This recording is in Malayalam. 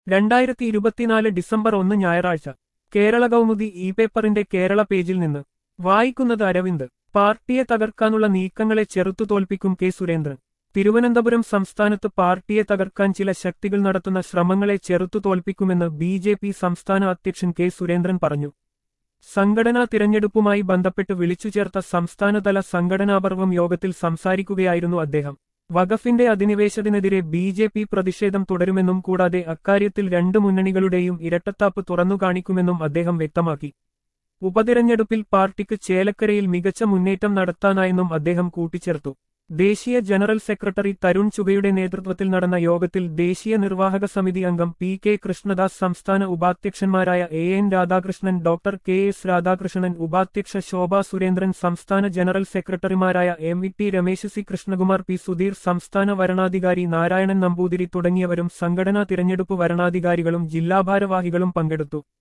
രണ്ടായിരത്തി ഇരുപത്തിനാല് ഡിസംബർ ഒന്ന് ഞായറാഴ്ച കേരള കൗമുദി ഇ പേപ്പറിന്റെ കേരള പേജിൽ നിന്ന് വായിക്കുന്നത് അരവിന്ദ് പാർട്ടിയെ തകർക്കാനുള്ള നീക്കങ്ങളെ ചെറുത്തു തോൽപ്പിക്കും കെ സുരേന്ദ്രൻ തിരുവനന്തപുരം സംസ്ഥാനത്ത് പാർട്ടിയെ തകർക്കാൻ ചില ശക്തികൾ നടത്തുന്ന ശ്രമങ്ങളെ ചെറുത്തു തോൽപ്പിക്കുമെന്ന് ബി ജെ പി സംസ്ഥാന അധ്യക്ഷൻ കെ സുരേന്ദ്രൻ പറഞ്ഞു സംഘടനാ തിരഞ്ഞെടുപ്പുമായി ബന്ധപ്പെട്ട് വിളിച്ചുചേർത്ത സംസ്ഥാനതല സംഘടനാപർവം യോഗത്തിൽ സംസാരിക്കുകയായിരുന്നു അദ്ദേഹം വഖഫിന്റെ അധിനിവേശത്തിനെതിരെ ബി ജെ പി പ്രതിഷേധം തുടരുമെന്നും കൂടാതെ അക്കാര്യത്തിൽ രണ്ട് മുന്നണികളുടെയും ഇരട്ടത്താപ്പ് തുറന്നു കാണിക്കുമെന്നും അദ്ദേഹം വ്യക്തമാക്കി ഉപതിരഞ്ഞെടുപ്പിൽ പാർട്ടിക്ക് ചേലക്കരയിൽ മികച്ച മുന്നേറ്റം നടത്താനായെന്നും അദ്ദേഹം കൂട്ടിച്ചേർത്തു ദേശീയ ജനറൽ സെക്രട്ടറി തരുൺ ചുഗയുടെ നേതൃത്വത്തിൽ നടന്ന യോഗത്തിൽ ദേശീയ നിർവാഹക സമിതി അംഗം പി കെ കൃഷ്ണദാസ് സംസ്ഥാന ഉപാധ്യക്ഷന്മാരായ A N Radhakrishnan doctor K S Radhakrishnan ഉപാധ്യക്ഷ ശോഭ സുരേന്ദ്രൻ സംസ്ഥാന ജനറൽ സെക്രട്ടറിമാരായ M V T Ramesh C Krishnakumar P Sudheer സംസ്ഥാന വരണാധികാരി നാരായണൻ നമ്പൂതിരി തുടങ്ങിയവരും സംഘടനാ തിരഞ്ഞെടുപ്പ് വരണാധികാരികളും ജില്ലാ ഭാരവാഹികളും പങ്കെടുത്തു